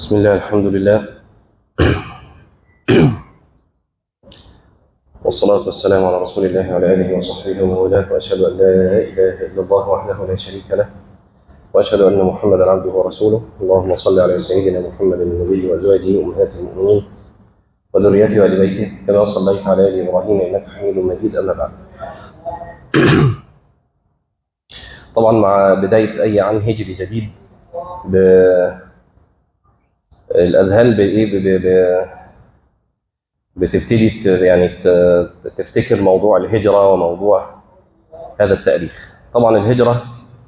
بسم الله الحمد لله والصلاة والسلام على رسول الله وعلى آله وصحبه ومن والاه وأشهد أن لا إله إلا الله وحده لا شريك له وأشهد أن محمدا عبده ورسوله اللهم صل على سيدنا محمد النبي وأزواجه أمهات المؤمنين وذريته وآل بيته كما صليت على آل إبراهيم إنك حميد مجيد أما بعد طبعا مع بداية أي عام هجري جديد ب الأذهان بإيه ب... ب... بتبتدي ت... يعني ت... تفتكر موضوع الهجرة وموضوع هذا التاريخ طبعا الهجرة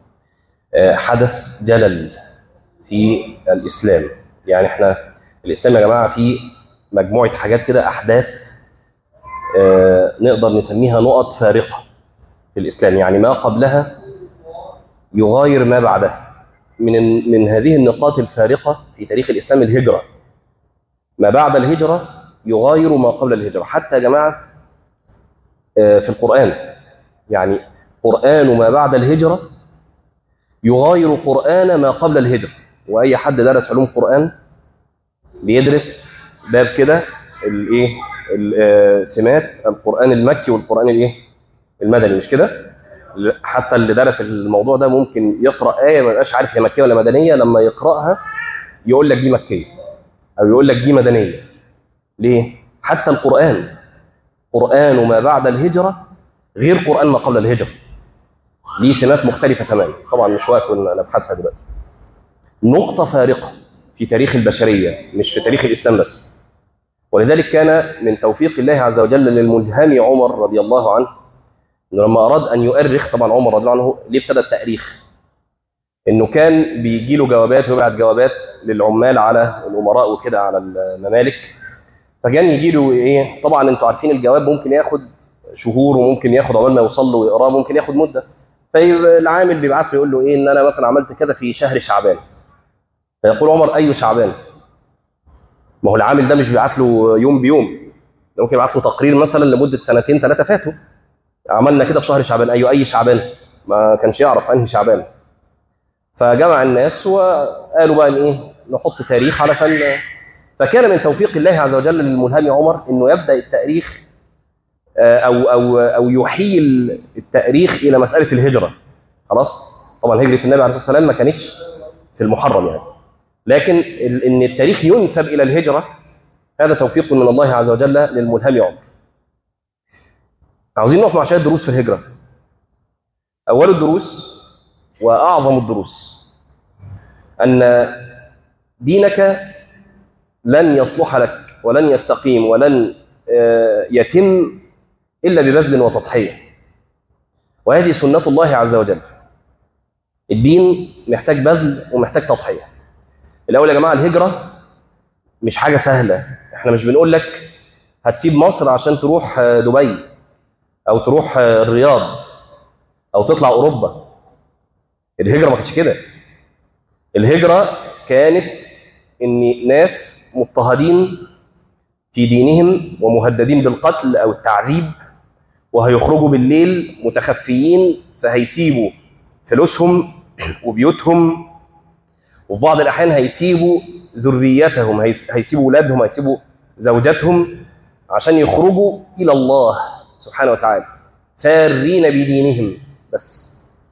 حدث جلل في الإسلام يعني احنا الإسلام يا جماعة فيه مجموعة حاجات كده أحداث نقدر نسميها نقط فارقة في الإسلام يعني ما قبلها يغاير ما بعدها من من هذه النقاط الفارقة في تاريخ الإسلام الهجرة ما بعد الهجرة يغاير ما قبل الهجرة حتى يا جماعة في القرآن يعني قرآن ما بعد الهجرة يغاير قرآن ما قبل الهجرة وأي حد درس علوم قرآن بيدرس باب كده الايه سمات القرآن المكي والقرآن الايه المدني مش كده حتى اللي درس الموضوع ده ممكن يقرا ايه ما يبقاش عارف هي مكيه ولا مدنيه لما يقراها يقول لك دي مكيه او يقول لك دي مدنيه ليه حتى القران قران ما بعد الهجره غير قران ما قبل الهجره ليه سمات مختلفه تماما طبعا مش وقت نبحثها دلوقتي نقطه فارقه في تاريخ البشريه مش في تاريخ الاسلام بس ولذلك كان من توفيق الله عز وجل للملهم عمر رضي الله عنه انه لما اراد ان يؤرخ طبعا عمر رضي الله عنه ليه ابتدى التاريخ انه كان بيجي له جوابات ويبعت جوابات للعمال على الامراء وكده على الممالك فكان يجي له ايه طبعا انتوا عارفين الجواب ممكن ياخد شهور وممكن ياخد عقبال ما يوصل له ويقراه ممكن ياخد مده فالعامل بيبعت له يقول له ايه ان انا مثلا عملت كده في شهر شعبان فيقول عمر اي شعبان ما هو العامل ده مش بيبعت له يوم بيوم ممكن يبعت له تقرير مثلا لمده سنتين ثلاثه فاتوا عملنا كده في شهر شعبان ايوه اي شعبان ما كانش يعرف انهي شعبان فجمع الناس وقالوا بقى ايه نحط تاريخ علشان فكان من توفيق الله عز وجل للملهم عمر انه يبدا التاريخ او او او يحيل التاريخ الى مساله الهجره خلاص طبعا هجره النبي عليه الصلاه والسلام ما كانتش في المحرم يعني لكن ان التاريخ ينسب الى الهجره هذا توفيق من الله عز وجل للملهم عمر عاوزين نقف مع شويه دروس في الهجره اول الدروس واعظم الدروس ان دينك لن يصلح لك ولن يستقيم ولن يتم الا ببذل وتضحيه وهذه سنه الله عز وجل الدين محتاج بذل ومحتاج تضحيه الاول يا جماعه الهجره مش حاجه سهله احنا مش بنقول لك هتسيب مصر عشان تروح دبي او تروح الرياض او تطلع اوروبا الهجره ما كانتش كده الهجره كانت ان ناس مضطهدين في دينهم ومهددين بالقتل او التعذيب وهيخرجوا بالليل متخفيين فهيسيبوا فلوسهم وبيوتهم وفي بعض الاحيان هيسيبوا ذريتهم هيسيبوا اولادهم هيسيبوا زوجاتهم عشان يخرجوا الى الله سبحانه وتعالى فارين بدينهم بس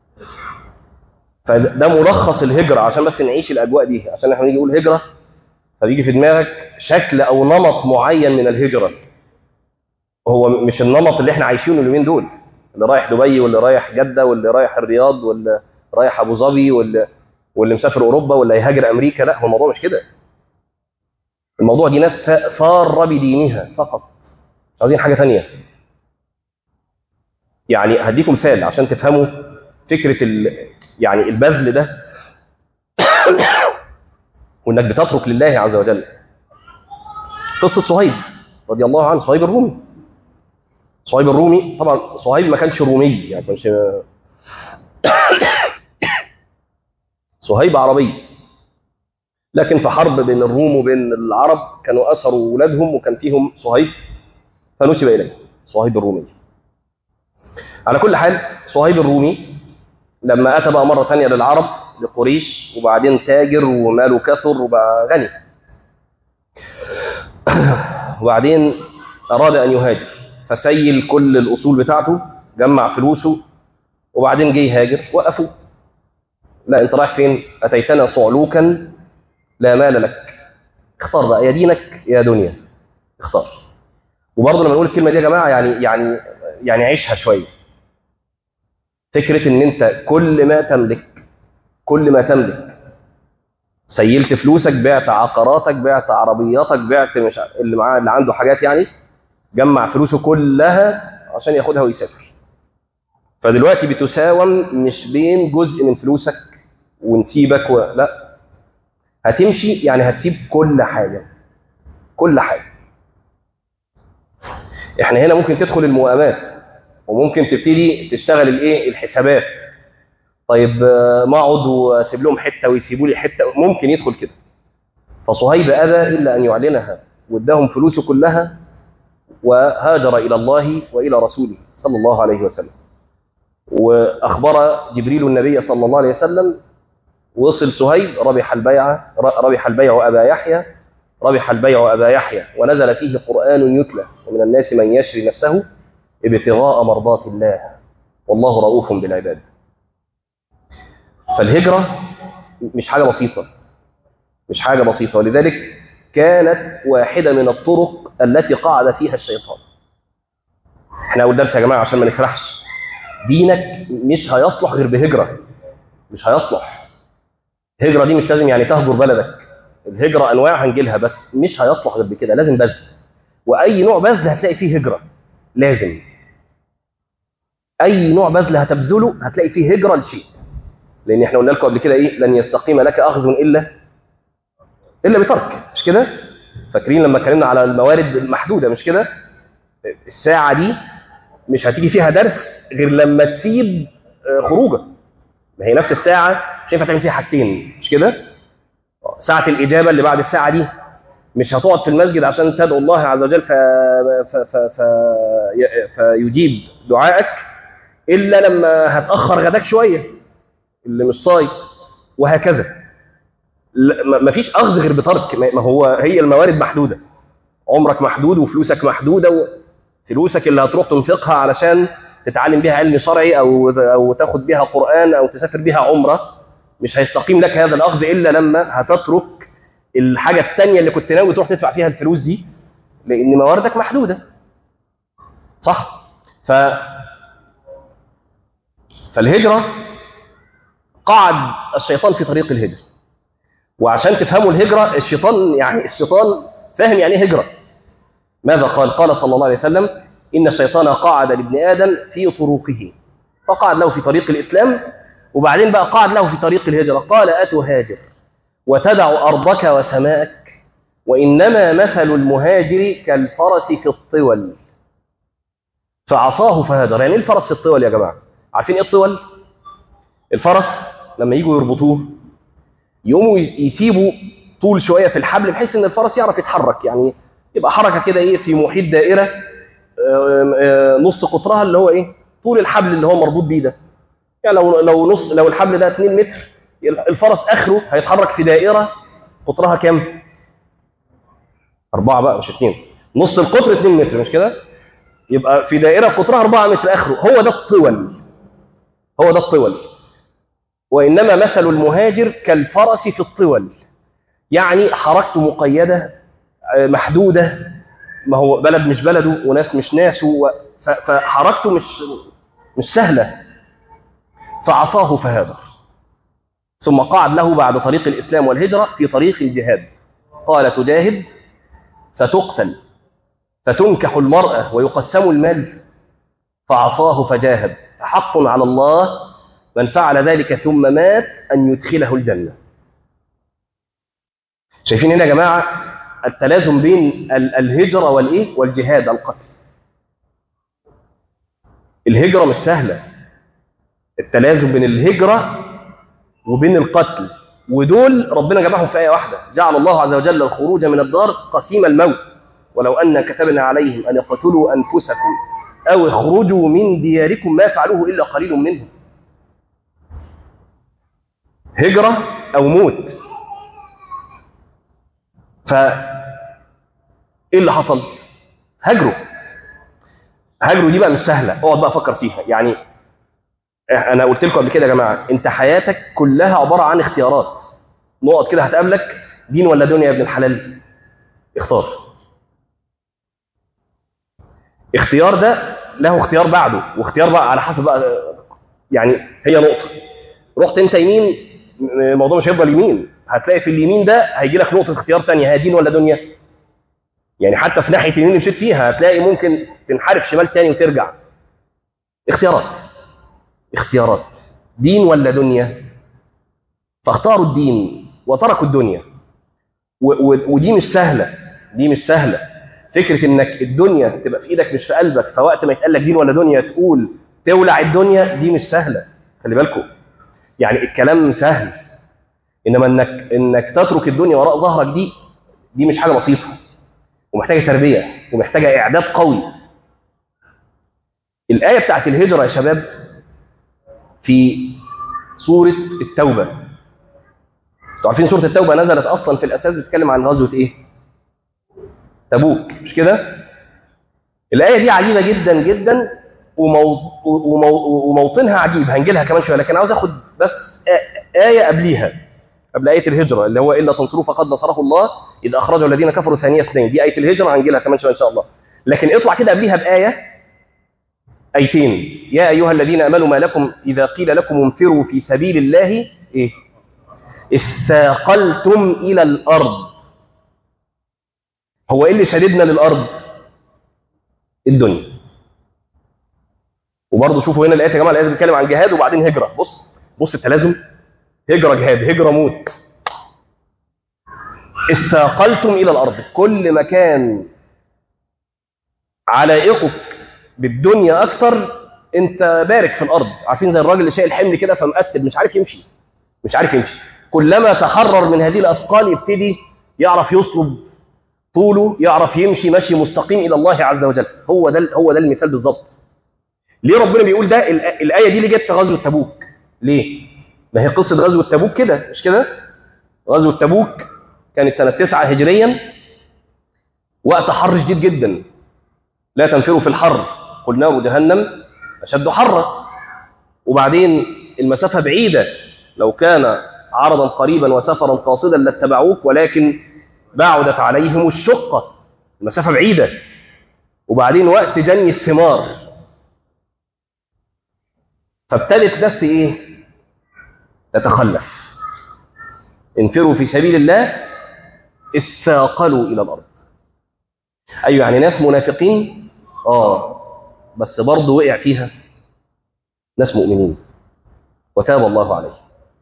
فده ملخص الهجرة عشان بس نعيش الأجواء دي عشان احنا نيجي نقول هجرة فبيجي في دماغك شكل أو نمط معين من الهجرة هو مش النمط اللي احنا عايشينه اليومين دول اللي رايح دبي واللي رايح جدة واللي رايح الرياض واللي رايح أبو ظبي واللي واللي مسافر أوروبا واللي هيهاجر أمريكا لا هو الموضوع مش كده الموضوع دي ناس فار بدينها فقط عاوزين حاجة ثانية يعني هديكم مثال عشان تفهموا فكرة ال... يعني البذل ده وانك بتترك لله عز وجل قصة صهيب رضي الله عنه صهيب الرومي صهيب الرومي طبعا صهيب ما كانش رومي يعني كانش صهيب عربي لكن في حرب بين الروم وبين العرب كانوا أسروا ولادهم وكان فيهم صهيب فنسب إليه صهيب الرومي على كل حال صهيب الرومي لما أتى بقى مرة ثانية للعرب لقريش وبعدين تاجر وماله كثر وبقى غني وبعدين أراد أن يهاجر فسيل كل الأصول بتاعته جمع فلوسه وبعدين جه يهاجر وقفوه لا أنت رايح فين؟ أتيتنا صعلوكا لا مال لك اختار بقى يا دينك يا دنيا اختار وبرضه لما نقول الكلمة دي يا جماعة يعني يعني يعني عيشها شوية فكرة إن أنت كل ما تملك كل ما تملك سيلت فلوسك بعت عقاراتك بعت عربياتك بعت مش ع- اللي معاه اللي عنده حاجات يعني جمع فلوسه كلها عشان ياخدها ويسافر فدلوقتي بتساوم مش بين جزء من فلوسك ونسيبك و... لا هتمشي يعني هتسيب كل حاجة كل حاجة احنا هنا ممكن تدخل الموائمات وممكن تبتدي تشتغل الايه الحسابات طيب آه، ما اقعد واسيب لهم حته ويسيبوا لي حته ممكن يدخل كده فصهيب ابى الا ان يعلنها واداهم فلوسه كلها وهاجر الى الله والى رسوله صلى الله عليه وسلم واخبر جبريل النبي صلى الله عليه وسلم وصل سهيب ربح البيع ربح البيع ابا يحيى ربح البيع ابا يحيى ونزل فيه قران يتلى ومن الناس من يشري نفسه ابتغاء مرضات الله والله رؤوف بالعباد فالهجرة مش حاجة بسيطة مش حاجة بسيطة ولذلك كانت واحدة من الطرق التي قعد فيها الشيطان احنا أول درس يا جماعة عشان ما نسرحش دينك مش هيصلح غير بهجرة مش هيصلح هجرة دي مش لازم يعني تهجر بلدك الهجرة أنواع هنجيلها بس مش هيصلح غير بكده لازم بذل وأي نوع بذل هتلاقي فيه هجرة لازم أي نوع بذل هتبذله هتلاقي فيه هجرة لشيء لان احنا قلنا لكم قبل كده ايه لن يستقيم لك اخذ الا الا بترك مش كده فاكرين لما اتكلمنا على الموارد المحدوده مش كده الساعه دي مش هتيجي فيها درس غير لما تسيب آه، خروجه ما هي نفس الساعه مش هينفع تعمل فيها حاجتين مش كده ساعه الاجابه اللي بعد الساعه دي مش هتقعد في المسجد عشان تدعو الله عز وجل ف... ف... ف... ف... ي- فيجيب دعائك الا لما هتاخر غداك شويه اللي مش صايم وهكذا لا، ما- مفيش اخذ غير بترك ما ما هو هي الموارد محدوده عمرك محدود وفلوسك محدوده وفلوسك اللي هتروح تنفقها علشان تتعلم بيها علم شرعي او او تاخد بيها قران او تسافر بيها عمره مش هيستقيم لك هذا الاخذ الا لما هتترك الحاجه الثانيه اللي كنت ناوي تروح تدفع فيها الفلوس دي لان مواردك محدوده صح ف فالهجره قعد الشيطان في طريق الهجرة وعشان تفهموا الهجرة الشيطان يعني الشيطان فاهم يعني ايه هجرة ماذا قال قال صلى الله عليه وسلم إن الشيطان قعد لابن آدم في طرقه فقعد له في طريق الإسلام وبعدين بقى قعد له في طريق الهجرة قال أتهاجر وتدع أرضك وسماءك وإنما مثل المهاجر كالفرس في الطول فعصاه فهاجر يعني ايه الفرس في الطول يا جماعة عارفين ايه الطول الفرس لما يجوا يربطوه يقوموا يس- يسيبوا طول شويه في الحبل بحيث ان الفرس يعرف يتحرك يعني يبقى حركه كده ايه في محيط دائره آم، آم، نص قطرها اللي هو ايه طول الحبل اللي هو مربوط بيه ده يعني لو لو نص لو الحبل ده 2 متر الفرس اخره هيتحرك في دائره قطرها كام؟ أربعة بقى مش اثنين نص القطر 2 متر مش كده؟ يبقى في دائرة قطرها 4 متر آخره هو ده الطول هو ده الطول وإنما مثل المهاجر كالفرس في الطول يعني حركته مقيدة آه، محدودة ما هو بلد مش بلده وناس مش ناسه و- ف- فحركته مش مش سهلة فعصاه فهاجر ثم قعد له بعد طريق الإسلام والهجرة في طريق الجهاد قال تجاهد فتقتل فتنكح المرأة ويقسم المال فعصاه فجاهد فحق على الله من فعل ذلك ثم مات أن يدخله الجنة شايفين هنا يا جماعة التلازم بين ال- الهجرة والإيه والجهاد القتل الهجرة مش سهلة التلازم بين الهجرة وبين القتل ودول ربنا جمعهم في آية واحدة جعل الله عز وجل الخروج من الدار قسيم الموت ولو أن كتبنا عليهم أن يقتلوا أنفسكم أو اخرجوا من دياركم ما فعلوه إلا قليل منهم هجرة أو موت ف ايه اللي حصل هاجروا هاجروا دي بقى مش سهله اقعد بقى فكر فيها يعني انا قلت لكم قبل كده يا جماعه انت حياتك كلها عباره عن اختيارات نقط كده هتقابلك دين ولا دنيا يا ابن الحلال اختار اختيار ده له اختيار بعده واختيار بقى على حسب بقى يعني هي نقطه رحت انت يمين الموضوع مش هيفضل يمين هتلاقي في اليمين ده هيجي لك نقطه اختيار ثانيه هي دين ولا دنيا يعني حتى في ناحيه اليمين اللي مشيت فيها هتلاقي ممكن تنحرف شمال تاني وترجع اختيارات اختيارات دين ولا دنيا فاختاروا الدين وتركوا الدنيا و و ودي مش سهله دي مش سهله فكره انك الدنيا تبقى في ايدك مش في قلبك فوقت ما يتقال لك دين ولا دنيا تقول تولع الدنيا دي مش سهله خلي بالكم يعني الكلام سهل انما انك انك تترك الدنيا وراء ظهرك دي دي مش حاجه بسيطه ومحتاجه تربيه ومحتاجه اعداد قوي الايه بتاعت الهجره يا شباب في سوره التوبه انتوا عارفين سوره التوبه نزلت اصلا في الاساس بتتكلم عن غزوه ايه تبوك مش كده الايه دي عجيبه جدا جدا ومو... ومو... وموطنها عجيب هنجي لها كمان شويه لكن عاوز اخد بس ايه قبليها قبل ايه الهجره اللي هو الا تنصروه فقد نصره الله اذ اخرجه الذين كفروا ثانيه اثنين دي ايه الهجره هنجي لها كمان شويه ان شاء الله لكن اطلع كده قبليها بايه ايتين يا ايها الذين امنوا ما لكم اذا قيل لكم انفروا في سبيل الله ايه استاقلتم الى الارض هو ايه اللي شددنا للارض الدنيا وبرضه شوفوا هنا الايه يا جماعه الايه بتتكلم عن جهاد وبعدين هجره بص بص التلازم هجره جهاد هجره موت استاقلتم الى الارض كل ما كان علائقك بالدنيا اكتر انت بارك في الارض عارفين زي الراجل اللي شايل حمل كده فمقتل مش عارف يمشي مش عارف يمشي كلما تحرر من هذه الاثقال يبتدي يعرف يصلب طوله يعرف يمشي مشي مستقيم الى الله عز وجل هو ده هو ده المثال بالظبط ليه ربنا بيقول ده الايه دي اللي جت في غزوه تبوك ليه ما هي قصه غزوه تبوك كده مش كده غزوه تبوك كانت سنه 9 هجريا وقت حر شديد جدا لا تنفروا في الحر قل نار جهنم اشد حرا وبعدين المسافه بعيده لو كان عرضا قريبا وسفرا قاصدا لاتبعوك ولكن بعدت عليهم الشقه المسافه بعيده وبعدين وقت جني الثمار فابتدت بس ايه تتخلف انفروا في سبيل الله استاقلوا الى الارض ايوه يعني ناس منافقين اه بس برضه وقع فيها ناس مؤمنين وتاب الله عليه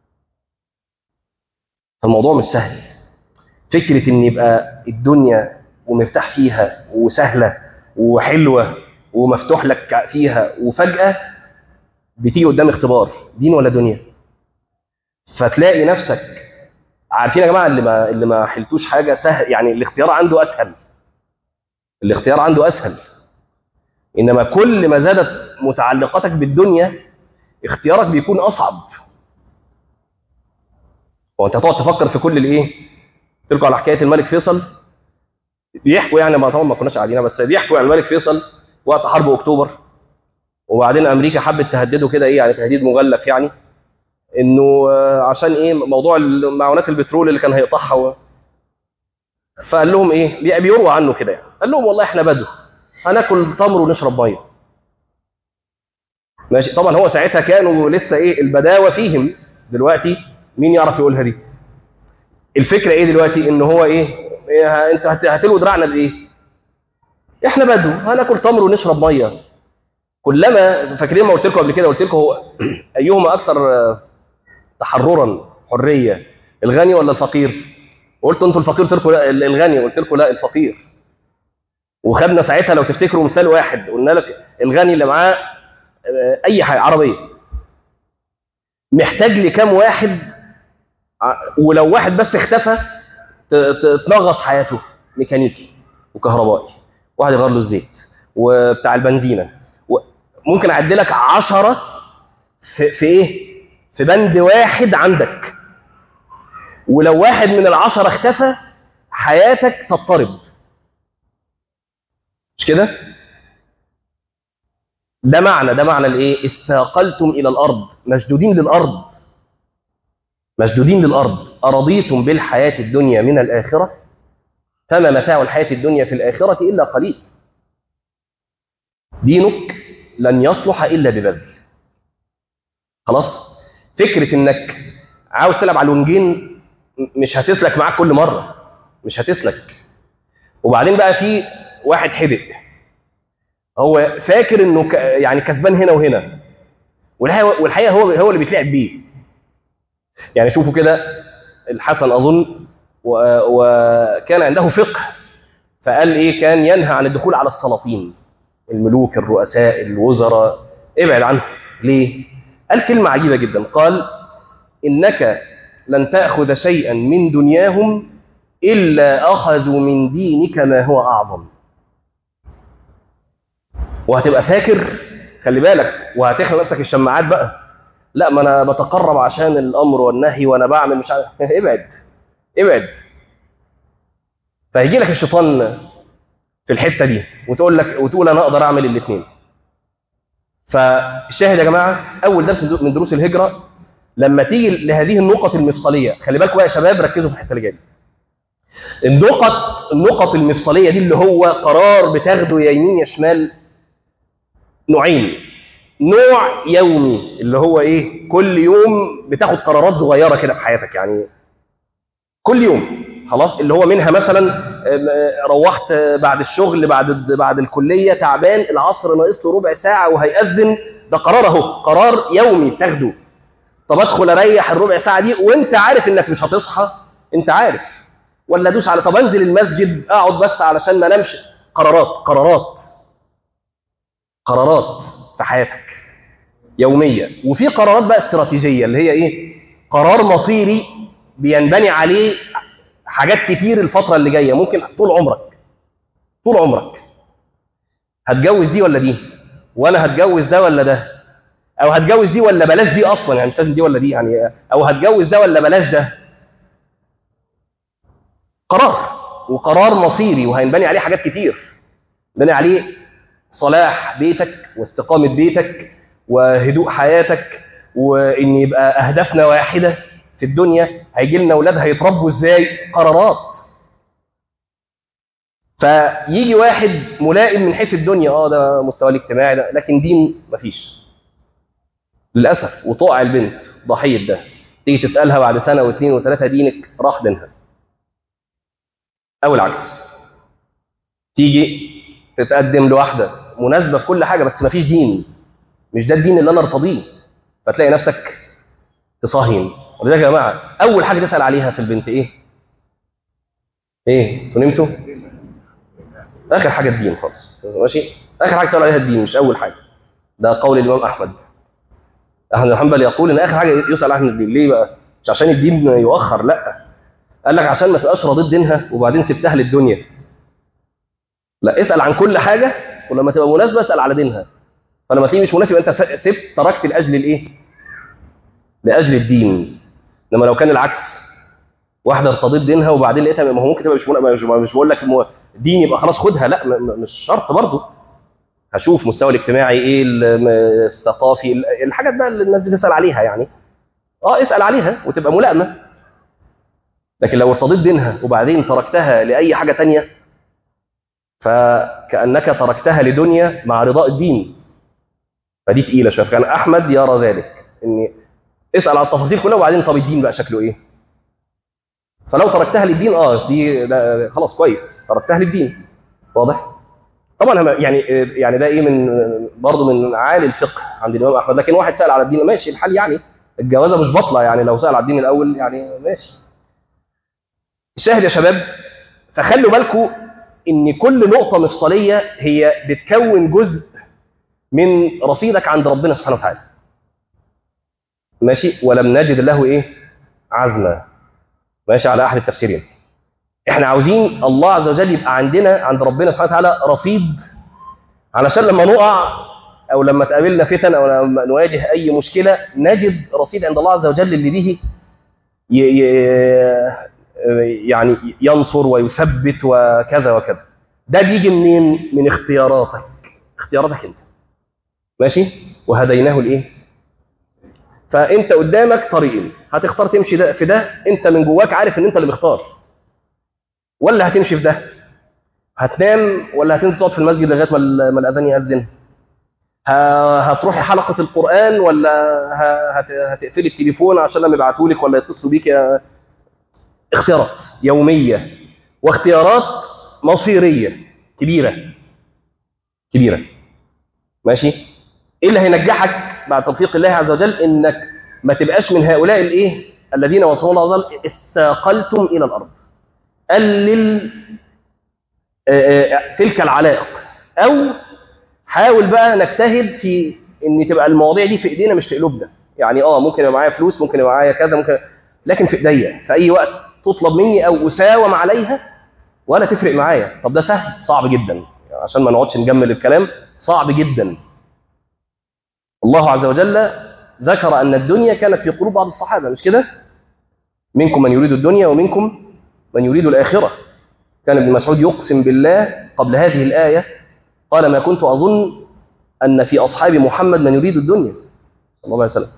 فالموضوع مش سهل فكره ان يبقى الدنيا ومرتاح فيها وسهله وحلوه ومفتوح لك فيها وفجاه بتيجي قدام اختبار دين ولا دنيا فتلاقي نفسك عارفين يا جماعه اللي ما اللي ما حلتوش حاجه سهل يعني الاختيار عنده اسهل الاختيار عنده اسهل انما كل ما زادت متعلقاتك بالدنيا اختيارك بيكون اصعب هو انت هتقعد تفكر في كل الايه قلت لكم على حكايه الملك فيصل بيحكوا يعني ما طبعا ما كناش قاعدين بس بيحكوا عن الملك فيصل وقت حرب اكتوبر وبعدين امريكا حبت تهدده كده ايه يعني تهديد مغلف يعني انه عشان ايه موضوع معونات البترول اللي كان هيقطعها و... فقال لهم ايه بيروى عنه كده يعني قال لهم والله احنا بدو هناكل تمر ونشرب ميه ماشي طبعا هو ساعتها كانوا لسه ايه البداوه فيهم دلوقتي مين يعرف يقولها دي الفكره ايه دلوقتي ان هو ايه, إيه انت هتلوي دراعنا بايه احنا بدو هناكل تمر ونشرب ميه كلما فاكرين ما قلت لكم قبل كده قلت لكم هو ايهما اكثر تحررا حريه الغني ولا الفقير قلت انتوا الفقير قلت لكم لا الغني قلت لكم لا الفقير وخدنا ساعتها لو تفتكروا مثال واحد قلنا لك الغني اللي معاه اي حاجه عربيه محتاج لكام واحد ولو واحد بس اختفى تنغص حياته ميكانيكي وكهربائي واحد يغير له الزيت وبتاع البنزينه ممكن اعد لك 10 في, في ايه في بند واحد عندك ولو واحد من العشرة اختفى حياتك تضطرب مش كده ده معنى ده معنى الايه اثاقلتم الى الارض مشدودين للارض مشدودين للارض ارضيتم بالحياه الدنيا من الاخره فما متاع الحياه الدنيا في الاخره الا قليل دينك لن يصلح الا ببذل خلاص فكره انك عاوز تلعب على الونجين مش هتسلك معاك كل مره مش هتسلك وبعدين بقى في واحد حدق هو فاكر انه ك... يعني كسبان هنا وهنا والحقيقه والحقيقه هو هو اللي بيتلعب بيه يعني شوفوا كده الحسن اظن و... وكان عنده فقه فقال ايه كان ينهى عن الدخول على السلاطين الملوك الرؤساء الوزراء ابعد عنهم ليه قال كلمه عجيبه جدا قال انك لن تاخذ شيئا من دنياهم الا اخذوا من دينك ما هو اعظم وهتبقى فاكر خلي بالك وهتخلق نفسك الشماعات بقى لا ما انا بتقرب عشان الامر والنهي وانا بعمل مش عارف ابعد ابعد فيجي لك الشيطان في الحته دي وتقول لك وتقول انا اقدر اعمل الاثنين فالشاهد يا جماعه اول درس من دروس الهجره لما تيجي لهذه النقط المفصليه خلي بالكم يا شباب ركزوا في الحته اللي جايه النقط النقط المفصليه دي اللي هو قرار بتاخده يا يمين يا شمال نوعين نوع يومي اللي هو ايه كل يوم بتاخد قرارات صغيره كده في حياتك يعني كل يوم خلاص اللي هو منها مثلا روحت بعد الشغل بعد بعد الكليه تعبان العصر ناقص له ربع ساعه وهيأذن ده قرار اهو قرار يومي بتاخده طب ادخل اريح الربع ساعه دي وانت عارف انك مش هتصحى انت عارف ولا ادوس على طب انزل المسجد اقعد بس علشان ما انامش قرارات قرارات قرارات في حياتك يوميه وفي قرارات بقى استراتيجيه اللي هي ايه قرار مصيري بينبني عليه حاجات كتير الفتره اللي جايه ممكن طول عمرك طول عمرك هتجوز دي ولا دي وانا هتجوز ده ولا ده او هتجوز دي ولا بلاش دي اصلا يعني مش لازم دي ولا دي يعني او هتجوز ده ولا بلاش ده قرار وقرار مصيري وهينبني عليه حاجات كتير بني عليه صلاح بيتك واستقامة بيتك وهدوء حياتك وإن يبقى أهدافنا واحدة في الدنيا هيجي لنا أولاد هيتربوا إزاي قرارات فيجي واحد ملائم من حيث الدنيا اه ده مستوى الاجتماعي ده لكن دين مفيش للأسف وتقع البنت ضحية ده تيجي تسألها بعد سنة واثنين وثلاثة دينك راح دينها أو العكس تيجي تتقدم لواحدة مناسبة في كل حاجة بس مفيش دين مش ده الدين اللي أنا ارتضيه فتلاقي نفسك تصهين ولذلك يا جماعة أول حاجة تسأل عليها في البنت إيه؟ إيه؟ أنتوا نمتوا؟ آخر حاجة الدين خالص ماشي؟ آخر حاجة تسأل عليها الدين مش أول حاجة ده قول الإمام أحمد أحمد بن حنبل يقول إن آخر حاجة يسأل عنها الدين ليه بقى؟ مش عشان الدين يؤخر لأ قال لك عشان ما تبقاش رضيت دينها وبعدين سبتها للدنيا لا اسال عن كل حاجه ولما تبقى مناسبه اسال على دينها فلما تيجي مش مناسب انت سبت تركت لاجل الايه لاجل الدين انما لو كان العكس واحده ارتضيت دينها وبعدين لقيتها ما هو ممكن تبقى مش مش, مش بقول لك دين يبقى خلاص خدها لا مش شرط برضه هشوف المستوى الاجتماعي ايه الثقافي الحاجات بقى اللي الناس بتسال عليها يعني اه اسال عليها وتبقى ملائمه لكن لو ارتضيت دينها وبعدين تركتها لأي حاجة تانية فكأنك تركتها لدنيا مع رضاء الدين فدي تقيلة شوية كان أحمد يرى ذلك إن اسأل على التفاصيل كلها وبعدين طب الدين بقى شكله إيه فلو تركتها للدين اه دي خلاص كويس تركتها للدين واضح طبعا يعني يعني ده ايه من برضه من عالي الفقه عند الامام احمد لكن واحد سال على الدين ماشي الحال يعني الجوازه مش بطله يعني لو سال على الدين الاول يعني ماشي الشاهد يا شباب فخلوا بالكم ان كل نقطة مفصلية هي بتكون جزء من رصيدك عند ربنا سبحانه وتعالى ماشي ولم نجد له ايه عزما ماشي على احد التفسيرين احنا عاوزين الله عز وجل يبقى عندنا عند ربنا سبحانه وتعالى رصيد علشان لما نقع او لما تقابلنا فتن او لما نواجه اي مشكله نجد رصيد عند الله عز وجل اللي به ي... ي... يعني ينصر ويثبت وكذا وكذا ده بيجي منين من اختياراتك اختياراتك انت ماشي وهديناه الايه فانت قدامك طريقين هتختار تمشي ده في ده انت من جواك عارف ان انت اللي مختار ولا هتمشي في ده هتنام ولا هتنزل تقعد في المسجد لغايه ما ال- ما الاذان ياذن ه- هتروحي حلقه القران ولا ه- هت- هتقفلي التليفون عشان لما يبعتوا لك ولا يتصلوا بيك يا- اختيارات يوميه واختيارات مصيريه كبيره كبيره ماشي ايه اللي هينجحك بعد توفيق الله عز وجل انك ما تبقاش من هؤلاء الايه الذين وصلوا الله عز وجل استاقلتم الى الارض قلل آه، آه، تلك العلائق او حاول بقى نجتهد في ان تبقى المواضيع دي في ايدينا مش في قلوبنا يعني اه ممكن يبقى معايا فلوس ممكن يبقى معايا كذا ممكن لكن في ايديا في اي وقت تطلب مني او اساوم عليها ولا تفرق معايا طب ده سهل صعب جدا يعني عشان ما نقعدش نجمل الكلام صعب جدا الله عز وجل ذكر ان الدنيا كانت في قلوب بعض الصحابه مش كده منكم من يريد الدنيا ومنكم من يريد الاخره كان ابن مسعود يقسم بالله قبل هذه الايه قال ما كنت اظن ان في اصحاب محمد من يريد الدنيا صلى الله عليه وسلم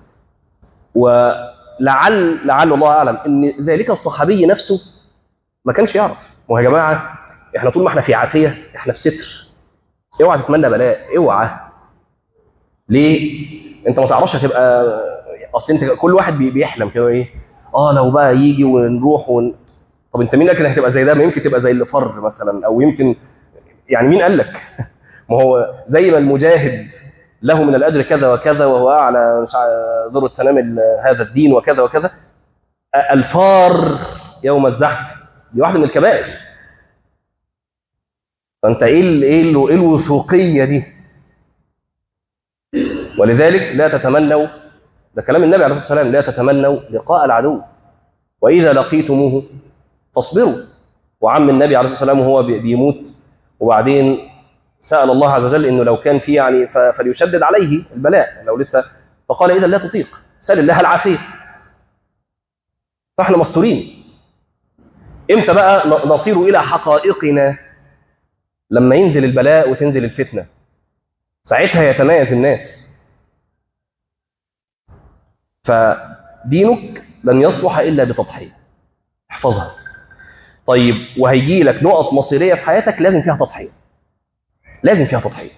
ولعل لعل الله اعلم ان ذلك الصحابي نفسه ما كانش يعرف ما هو يا جماعه احنا طول ما احنا في عافيه احنا في ستر اوعى تتمنى بلاء اوعى ليه انت ما تعرفش هتبقى اصل انت كل واحد بي- بيحلم كده ايه اه لو بقى يجي ونروح ون... طب انت مين قال لك انك هتبقى زي ده ما يمكن تبقى زي اللي فر مثلا او يمكن يعني مين قال لك ما هو زي ما المجاهد له من الاجر كذا وكذا وهو اعلى مش ع- ذروه سنام ال- هذا الدين وكذا وكذا أ- الفار يوم الزحف دي واحده من الكبائر فانت ايه ال- ايه ال- ايه الوثوقيه دي ولذلك لا تتمنوا ده كلام النبي عليه الصلاه والسلام لا تتمنوا لقاء العدو واذا لقيتموه فاصبروا وعم النبي عليه الصلاه والسلام وهو بي- بيموت وبعدين سال الله عز وجل انه لو كان في يعني ف- فليشدد عليه البلاء لو لسه فقال اذا لا تطيق سال الله العافيه فاحنا مستورين امتى بقى ن- نصير الى حقائقنا لما ينزل البلاء وتنزل الفتنه ساعتها يتميز الناس فدينك لن يصلح الا بتضحيه احفظها طيب وهيجي لك نقط مصيريه في حياتك لازم فيها تضحيه لازم فيها تضحيه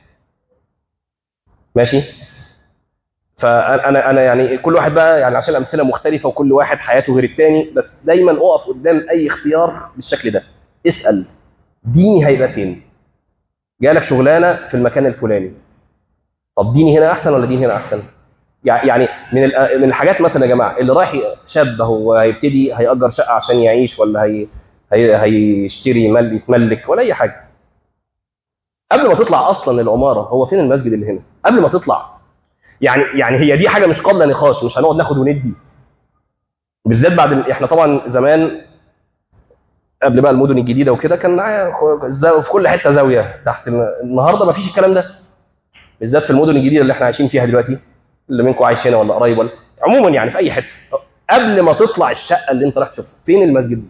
ماشي فانا انا انا يعني كل واحد بقى يعني عشان الامثله مختلفه وكل واحد حياته غير الثاني بس دايما اقف قدام اي اختيار بالشكل ده اسال ديني هيبقى فين جالك شغلانه في المكان الفلاني طب ديني هنا احسن ولا ديني هنا احسن يع- يعني من ال- من الحاجات مثلا يا جماعه اللي رايح شاب هو هيبتدي هيأجر شقه عشان يعيش ولا هي هي هيشتري مال يتملك ولا اي حاجه قبل ما تطلع اصلا العماره هو فين المسجد اللي هنا قبل ما تطلع يعني يعني هي دي حاجه مش قابله نقاش مش هنقعد ناخد وندي بالذات بعد ال- احنا طبعا زمان قبل بقى المدن الجديده وكده كان معايا خ- زا- في كل حته زاويه تحت الم- النهارده ما فيش الكلام ده بالذات في المدن الجديده اللي احنا عايشين فيها دلوقتي اللي منكم عايش هنا ولا قريب ولا عموما يعني في اي حته قبل ما تطلع الشقه اللي انت رايح تشوفها فين المسجد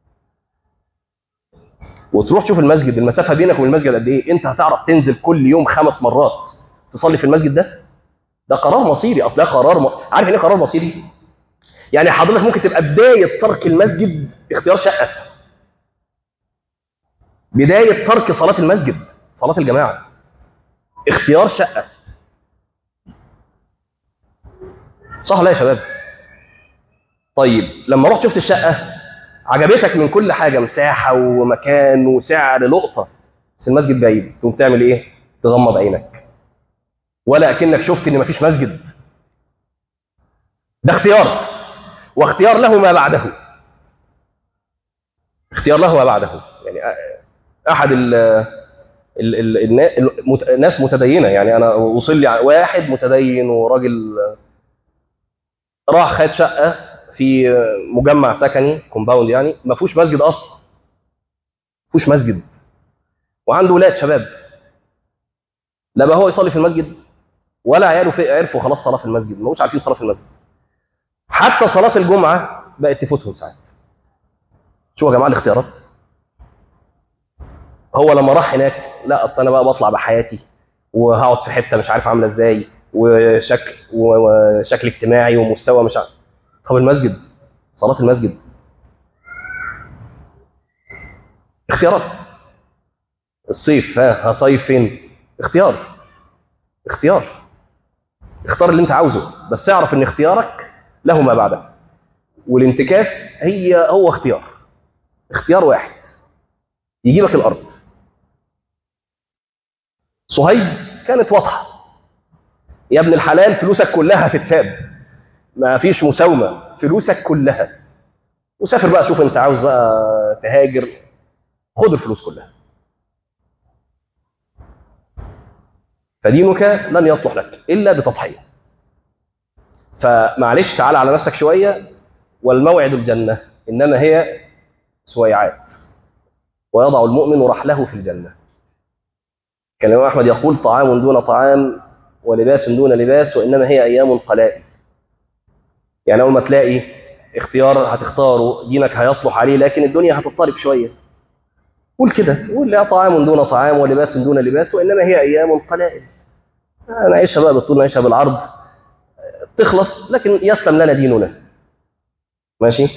وتروح تشوف المسجد المسافه بينك وبين المسجد قد ايه انت هتعرف تنزل كل يوم خمس مرات تصلي في المسجد ده ده قرار مصيري اصل ده قرار م... عارف يعني ايه قرار مصيري يعني حضرتك ممكن تبقى بدايه ترك المسجد اختيار شقه بدايه ترك صلاه المسجد صلاه الجماعه اختيار شقه صح ولا يا شباب طيب لما رحت شفت الشقه عجبتك من كل حاجه مساحه ومكان وسعر لقطه بس المسجد بعيد تقوم تعمل ايه تغمض عينك ولا اكنك شفت ان مفيش مسجد ده اختيار واختيار له ما بعده اختيار له ما بعده يعني احد ال ال ال النا- المت- الناس متدينه يعني انا وصل لي واحد متدين وراجل راح خد شقه في مجمع سكني كومباوند يعني ما فيهوش مسجد اصلا ما فيهوش مسجد وعنده ولاد شباب لا بقى هو يصلي في المسجد ولا عياله في عرفوا خلاص صلاه في المسجد ما هوش عارفين صلاه في المسجد حتى صلاه الجمعه بقت تفوتهم ساعات شوفوا يا جماعه الاختيارات هو لما راح هناك لا اصل انا بقى بطلع بحياتي وهقعد في حته مش عارف عامله ازاي وشكل وشكل اجتماعي ومستوى مش عارف طب المسجد صلاه المسجد اختيارات الصيف ها هصيف فين اختيار اختيار اختار اللي انت عاوزه بس اعرف ان اختيارك له ما بعده والانتكاس هي هو اختيار اختيار واحد يجيبك الارض صهيب كانت واضحه يا ابن الحلال فلوسك كلها هتتساب ما فيش مساومه فلوسك كلها وسافر بقى شوف انت عاوز بقى تهاجر خد الفلوس كلها فدينك لن يصلح لك الا بتضحيه فمعلش تعال على نفسك شويه والموعد الجنه انما هي سويعات ويضع المؤمن رحله في الجنه كان الامام احمد يقول طعام دون طعام ولباس دون لباس وانما هي ايام قلائل يعني اول ما تلاقي اختيار هتختاره دينك هيصلح عليه لكن الدنيا هتضطرب شويه قول كده قول لا طعام دون طعام ولباس دون لباس وانما هي ايام قلائل نعيشها بقى بالطول نعيشها بالعرض تخلص لكن يسلم لنا ديننا ماشي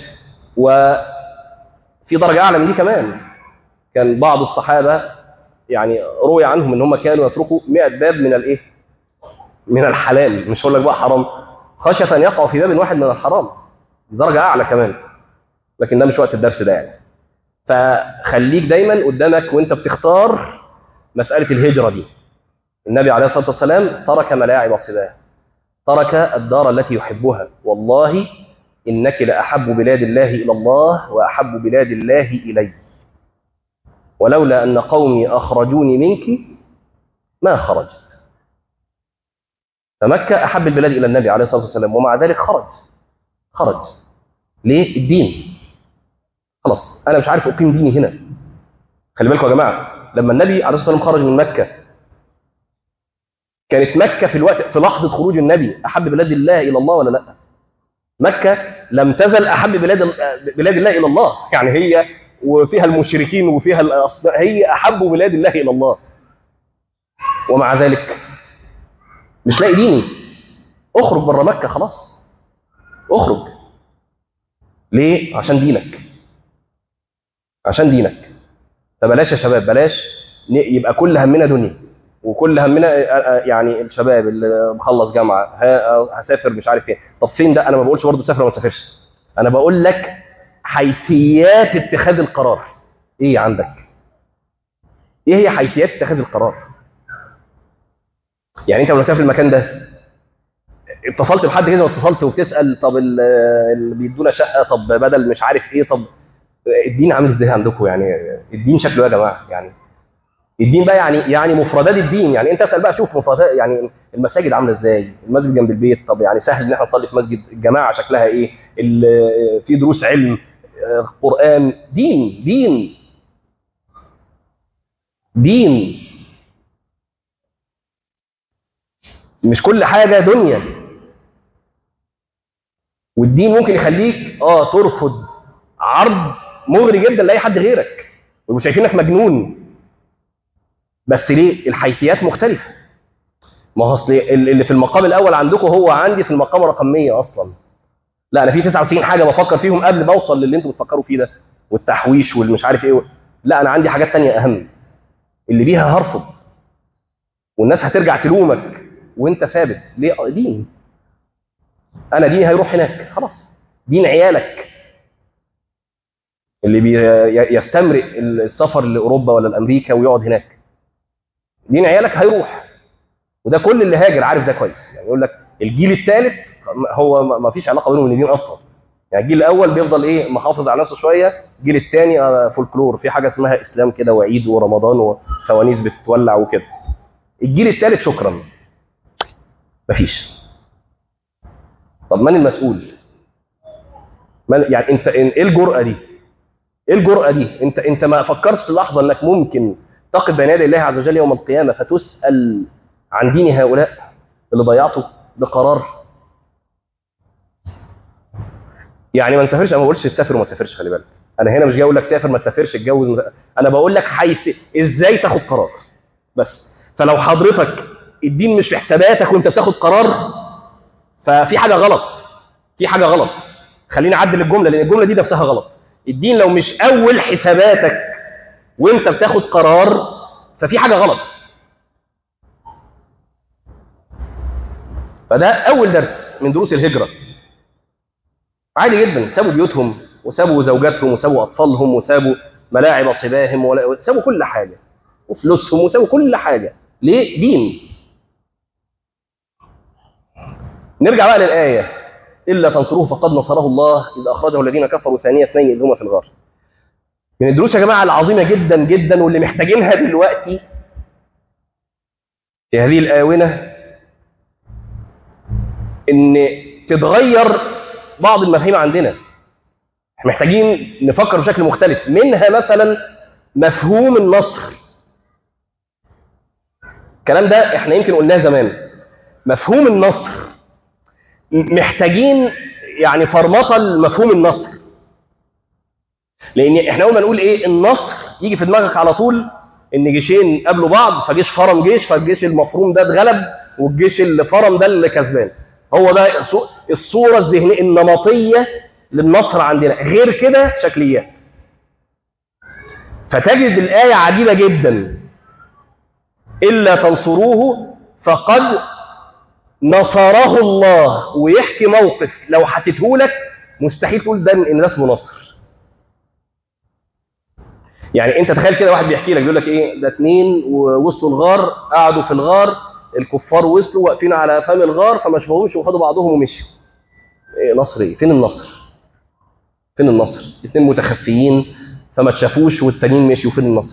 وفي درجه اعلى من دي كمان كان بعض الصحابه يعني روي عنهم ان هم كانوا يتركوا 100 باب من الايه من الحلال مش هقول لك بقى حرام خشيه ان يقعوا في باب واحد من الحرام درجه اعلى كمان لكن ده مش وقت الدرس ده يعني فخليك دايما قدامك وانت بتختار مساله الهجره دي النبي عليه الصلاه والسلام ترك ملاعب الصباه ترك الدار التي يحبها والله انك لاحب بلاد الله الى الله واحب بلاد الله الي ولولا ان قومي اخرجوني منك ما خرجت فمكه احب البلاد الى النبي عليه الصلاه والسلام ومع ذلك خرج خرج ليه الدين خلاص انا مش عارف اقيم ديني هنا خلي بالكم يا جماعه لما النبي عليه الصلاه والسلام خرج من مكه كانت مكه في الوقت في لحظه خروج النبي احب بلاد الله الى الله ولا لا مكه لم تزل احب بلاد بلاد الله الى الله يعني هي وفيها المشركين وفيها الأصنام هي احب بلاد الله الى الله ومع ذلك مش لاقي ديني اخرج بره مكه خلاص اخرج ليه عشان دينك عشان دينك فبلاش يا شباب بلاش يبقى كل همنا دنيا وكل همنا يعني الشباب اللي مخلص جامعه هسافر مش عارف ايه طب فين ده انا ما بقولش برضه تسافر وما تسافرش انا بقول لك حيثيات اتخاذ القرار ايه عندك ايه هي حيثيات اتخاذ القرار يعني انت لما تسافر المكان ده اتصلت بحد كده واتصلت وبتسال طب اللي بيدونا شقه طب بدل مش عارف ايه طب الدين عامل ازاي عندكم يعني الدين شكله ايه يا جماعه يعني الدين بقى يعني يعني مفردات الدين يعني انت اسال بقى شوف مفردات يعني المساجد عامله ازاي المسجد جنب البيت طب يعني سهل ان احنا نصلي في مسجد الجماعه شكلها ايه في دروس علم قران دين دين دين مش كل حاجه دنيا والدين ممكن يخليك اه ترفض عرض مغري جدا لاي حد غيرك ويبقوا شايفينك مجنون بس ليه الحيثيات مختلفه ما هو اصل اللي في المقام الاول عندكم هو عندي في المقام رقم 100 اصلا لا انا في 99 حاجه بفكر فيهم قبل ما اوصل للي انتوا بتفكروا فيه ده والتحويش والمش عارف ايه لا انا عندي حاجات تانية اهم اللي بيها هرفض والناس هترجع تلومك وانت ثابت ليه دين انا ديني هيروح هناك خلاص دين عيالك اللي بي يستمرئ السفر لاوروبا ولا لامريكا ويقعد هناك دين عيالك هيروح وده كل اللي هاجر عارف ده كويس يعني يقول لك الجيل الثالث هو ما فيش علاقه بينهم الاثنين اصلا يعني الجيل الاول بيفضل ايه محافظ على نفسه شويه الجيل الثاني فولكلور في حاجه اسمها اسلام كده وعيد ورمضان وفوانيس بتتولع وكده الجيل الثالث شكرا مفيش طب من المسؤول من يعني انت ايه الجرأه دي ايه الجرأه دي انت انت ما فكرتش في لحظه انك ممكن تقف بين يدي الله عز وجل يوم القيامه فتسال عن دين هؤلاء اللي ضيعته بقرار يعني ما نسافرش انا ما بقولش تسافر وما تسافرش خلي بالك انا هنا مش جاي اقول لك سافر ما تسافرش اتجوز انا بقول لك حيث ازاي تاخد قرار بس فلو حضرتك الدين مش في حساباتك وانت بتاخد قرار ففي حاجه غلط في حاجه غلط خليني اعدل الجمله لان الجمله دي نفسها غلط الدين لو مش اول حساباتك وانت بتاخد قرار ففي حاجه غلط فده اول درس من دروس الهجره عادي جدا سابوا بيوتهم وسابوا زوجاتهم وسابوا اطفالهم وسابوا ملاعب صباهم وسابوا كل حاجه وفلوسهم وسابوا كل حاجه ليه دين نرجع بقى للايه الا تنصروه فقد نصره الله اذ اخرجه الذين كفروا ثانيه اثنين اذ هما في الغار من الدروس يا جماعه العظيمه جدا جدا واللي محتاجينها دلوقتي في هذه الاونه ان تتغير بعض المفاهيم عندنا محتاجين نفكر بشكل مختلف منها مثلا مفهوم النصر الكلام ده احنا يمكن قلناه زمان مفهوم النصر محتاجين يعني فرمطه لمفهوم النصر لان احنا اول ما نقول ايه النصر يجي في دماغك على طول ان جيشين قابلوا بعض فجيش فرم جيش فالجيش المفروم ده اتغلب والجيش اللي فرم ده اللي كسبان هو ده الصوره الذهنيه النمطيه للنصر عندنا غير كده شكليات فتجد الايه عجيبه جدا الا تنصروه فقد نصره الله ويحكي موقف لو حكيته لك مستحيل تقول ده ان ده اسمه نصر يعني انت تخيل كده واحد بيحكي لك بيقول لك ايه ده اتنين ووصلوا الغار قعدوا في الغار الكفار وصلوا واقفين على فم الغار فما شافوهمش وخدوا بعضهم ومشوا ايه نصر ايه فين النصر فين النصر اتنين متخفيين فما تشافوش والتانيين مشيوا فين النصر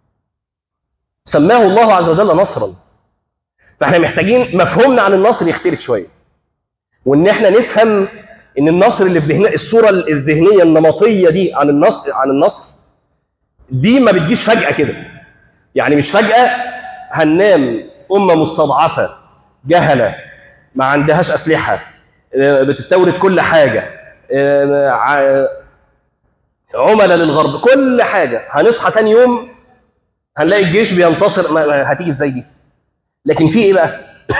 سماه الله عز وجل نصرا فاحنا محتاجين مفهومنا عن النصر يختلف شويه وان احنا نفهم ان النصر اللي في ذهننا الصوره الذهنيه النمطيه دي عن النصر عن النصر دي ما بتجيش فجاه كده يعني مش فجاه هننام امه مستضعفه جهله ما عندهاش اسلحه بتستورد كل حاجه عملاء للغرب كل حاجه هنصحى تاني يوم هنلاقي الجيش بينتصر هتيجي ازاي دي لكن في ايه بقى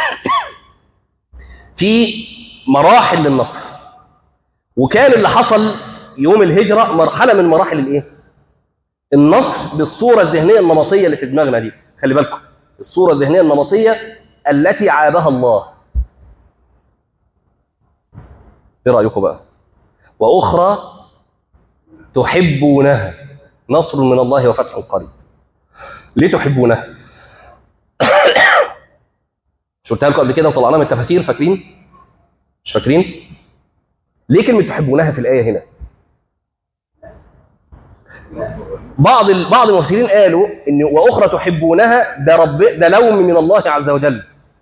في مراحل للنصر وكان اللي حصل يوم الهجرة مرحلة من مراحل الايه النصر بالصورة الذهنية النمطية اللي في دماغنا دي خلي بالكم الصورة الذهنية النمطية التي عابها الله ايه رأيكم بقى وأخرى تحبونها نصر من الله وفتح قريب ليه تحبونها مش قلتها لكم قبل كده وطلعناها من التفاسير فاكرين مش فاكرين ليه كلمه تحبونها في الايه هنا بعض ال... بعض المفسرين قالوا ان واخرى تحبونها ده رب ده لوم من الله عز وجل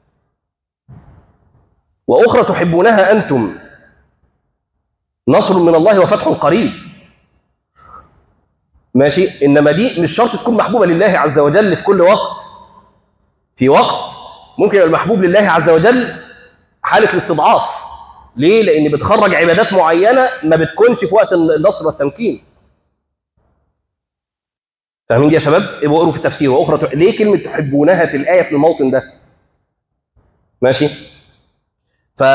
واخرى تحبونها انتم نصر من الله وفتح قريب ماشي انما دي مش شرط تكون محبوبه لله عز وجل في كل وقت في وقت ممكن يبقى المحبوب لله عز وجل حاله الاستضعاف ليه لان بتخرج عبادات معينه ما بتكونش في وقت النصر والتمكين فاهمين دي يا شباب ابقوا اقروا في التفسير واخرى تح... ليه كلمه تحبونها في الايه في الموطن ده ماشي ف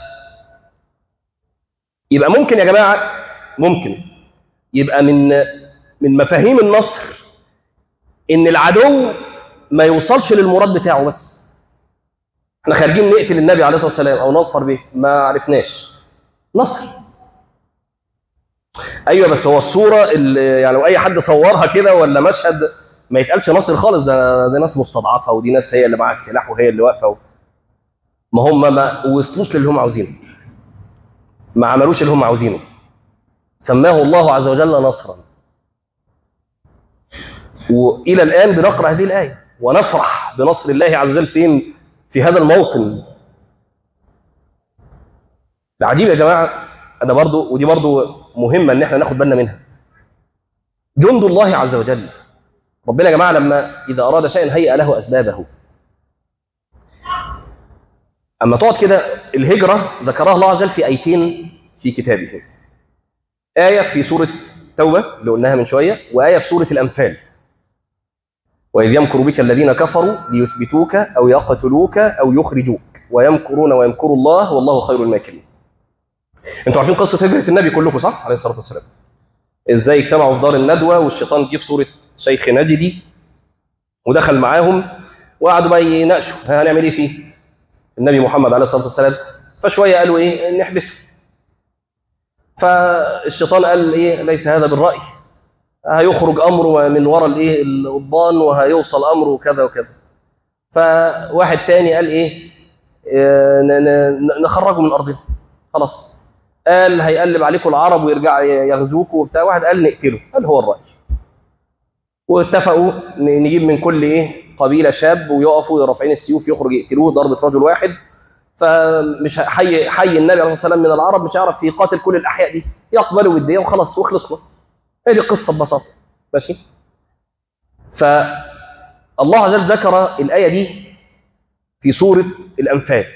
يبقى ممكن يا جماعه ممكن يبقى من من مفاهيم النصر ان العدو ما يوصلش للمراد بتاعه بس احنا خارجين نقتل النبي عليه الصلاه والسلام او نظفر به ما عرفناش نصر ايوه بس هو الصوره اللي يعني لو اي حد صورها كده ولا مشهد ما يتقالش نصر خالص ده ده ناس مستضعفه ودي ناس هي اللي معاها السلاح وهي اللي واقفه و... ما هم ما وصلوش للي هم عاوزينه ما عملوش اللي هم عاوزينه سماه الله عز وجل نصرا والى الان بنقرا هذه الايه ونفرح بنصر الله عز وجل فين في هذا الموطن العجيب يا جماعه انا برضو ودي برضو مهمه ان احنا ناخد بالنا منها جند الله عز وجل ربنا يا جماعه لما اذا اراد شيئا هيئ له اسبابه اما تقعد كده الهجره ذكرها الله عز وجل في ايتين في كتابه ايه في سوره التوبة اللي قلناها من شوية وآية في سورة الأنفال وإذ يمكر بك الذين كفروا ليثبتوك أو يقتلوك أو يخرجوك ويمكرون ويمكر الله والله خير الماكرين انتوا عارفين قصة هجرة النبي كلكم صح عليه الصلاة والسلام ازاي اجتمعوا في دار الندوة والشيطان جه في صورة شيخ نجدي ودخل معاهم وقعدوا بقى يناقشوا ها هنعمل ايه فيه النبي محمد عليه الصلاة والسلام فشوية قالوا ايه نحبسه فالشيطان قال ايه ليس هذا بالرأي هيخرج امره من وراء الايه القضبان وهيوصل امره كذا وكذا فواحد تاني قال ايه إيه، ن- ن- نخرجه من ارضنا خلاص قال هيقلب عليكم العرب ويرجع يغزوكم وبتاع واحد قال نقتله قال هو الرأي واتفقوا ن- نجيب من كل ايه قبيله شاب ويقفوا رافعين السيوف يخرج يقتلوه ضربه رجل واحد فمش ه- حي حي النبي عليه الصلاه والسلام من العرب مش هيعرف يقاتل كل الاحياء دي يقبلوا بالديه وخلاص وخلصنا هي دي القصه ببساطه ماشي فالله عز وجل ذكر الايه دي في سوره الانفال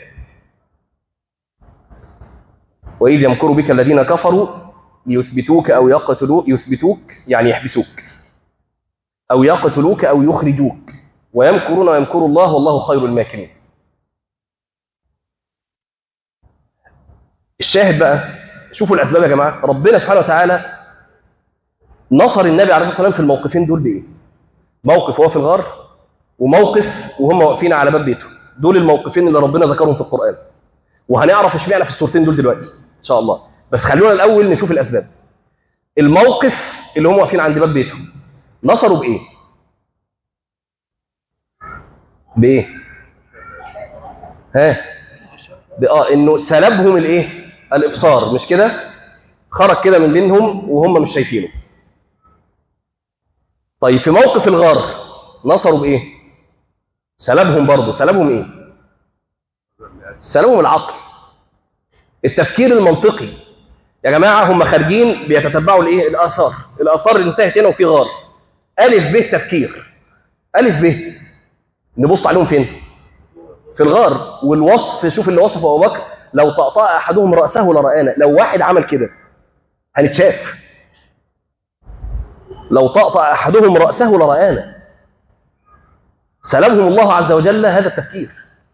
واذ يمكر بك الذين كفروا ليثبتوك او يقتلوك يثبتوك يعني يحبسوك أو يقتلوك أو يخرجوك ويمكرون ويمكر الله والله خير الماكرين الشاهد بقى شوفوا الأسباب يا جماعة ربنا سبحانه وتعالى نصر النبي عليه الصلاة والسلام في الموقفين دول بإيه موقف وهو في الغار وموقف وهم واقفين على باب بيته دول الموقفين اللي ربنا ذكرهم في القرآن وهنعرف اشمعنى في الصورتين دول دلوقتي إن شاء الله بس خلونا الأول نشوف الأسباب الموقف اللي هم واقفين عند باب بيته نصروا بإيه؟ بإيه؟ ها؟ بآه إنه سلبهم الإيه؟ الإبصار مش كده؟ خرج كده من بينهم وهم مش شايفينه. طيب في موقف الغار نصروا بإيه؟ سلبهم برضه، سلبهم إيه؟ سلبهم العقل. التفكير المنطقي. يا جماعة هم خارجين بيتتبعوا الإيه؟ الآثار. الآثار اللي انتهت هنا وفي غار. ألف ب تفكير ألف ب نبص عليهم فين في الغار والوصف شوف اللي وصفه أبو بكر لو طأطأ أحدهم رأسه لرآنا لو واحد عمل كده هنتشاف لو طأطأ أحدهم رأسه لرآنا سلبهم الله عز وجل هذا التفكير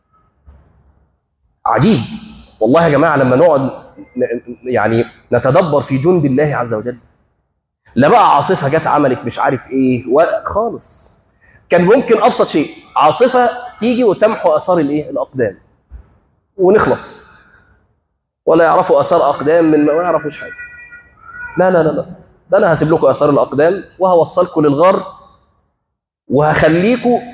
عجيب والله يا جماعة لما نقعد ن- يعني نتدبر في جند الله عز وجل لا بقى عاصفه جت عملت مش عارف ايه ولا خالص كان ممكن ابسط شيء عاصفه تيجي وتمحو اثار الايه الاقدام ونخلص ولا يعرفوا اثار اقدام من ما يعرفوش حاجه لا لا لا لا ده انا هسيب لكم اثار الاقدام وهوصلكم للغار وهخليكم